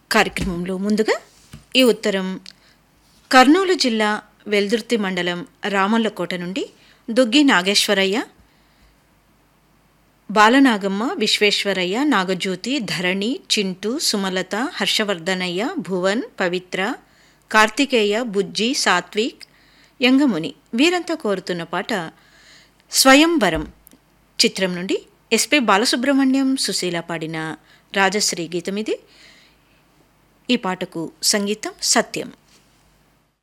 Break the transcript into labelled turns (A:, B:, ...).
A: కార్యక్రమంలో ముందుగా ఈ ఉత్తరం కర్నూలు జిల్లా వెల్దుర్తి మండలం రామల్లకోట నుండి దుగ్గి నాగేశ్వరయ్య బాలనాగమ్మ విశ్వేశ్వరయ్య నాగజ్యోతి ధరణి చింటూ సుమలత హర్షవర్ధనయ్య భువన్ పవిత్ర కార్తికేయ బుజ్జి సాత్విక్ యంగముని వీరంతా కోరుతున్న పాట స్వయంవరం చిత్రం నుండి ఎస్పి బాలసుబ్రహ్మణ్యం సుశీల పాడిన రాజశ్రీ గీతం ఇది ఈ పాటకు సంగీతం సత్యం